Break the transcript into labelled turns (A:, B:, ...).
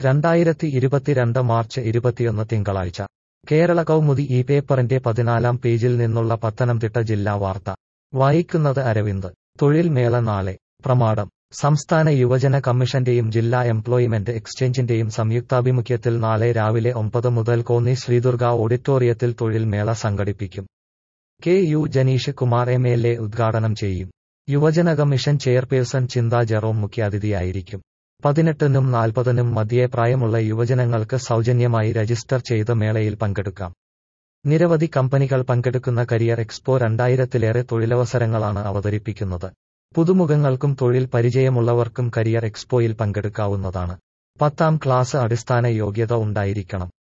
A: രണ്ടായിരത്തി ഇരുപത്തിരണ്ട് മാർച്ച് ഇരുപത്തിയൊന്ന് തിങ്കളാഴ്ച കേരള കൗമുദി ഈ പേപ്പറിന്റെ പതിനാലാം പേജിൽ നിന്നുള്ള പത്തനംതിട്ട ജില്ലാ വാർത്ത വായിക്കുന്നത് അരവിന്ദ് തൊഴിൽ മേള നാളെ പ്രമാടം സംസ്ഥാന യുവജന കമ്മീഷന്റെയും ജില്ലാ എംപ്ലോയ്മെന്റ് എക്സ്ചേഞ്ചിന്റെയും സംയുക്താഭിമുഖ്യത്തിൽ നാളെ രാവിലെ ഒമ്പത് മുതൽ കോന്നി ശ്രീദുർഗ ഓഡിറ്റോറിയത്തിൽ തൊഴിൽ മേള സംഘടിപ്പിക്കും K U Janeesh Kumar M L A ഉദ്ഘാടനം ചെയ്യും യുവജന കമ്മീഷൻ ചെയർപേഴ്സൺ ചിന്ത ജെറോം മുഖ്യാതിഥിയായിരിക്കും പതിനെട്ടിനും നാൽപ്പതിനും മധ്യേ പ്രായമുള്ള യുവജനങ്ങൾക്ക് സൗജന്യമായി രജിസ്റ്റർ ചെയ്ത് മേളയിൽ പങ്കെടുക്കാം നിരവധി കമ്പനികൾ പങ്കെടുക്കുന്ന കരിയർ എക്സ്പോ രണ്ടായിരത്തിലേറെ തൊഴിലവസരങ്ങളാണ് അവതരിപ്പിക്കുന്നത് പുതുമുഖങ്ങൾക്കും തൊഴിൽ പരിചയമുള്ളവർക്കും കരിയർ എക്സ്പോയിൽ പങ്കെടുക്കാവുന്നതാണ് പത്താം ക്ലാസ് അടിസ്ഥാന യോഗ്യത ഉണ്ടായിരിക്കണം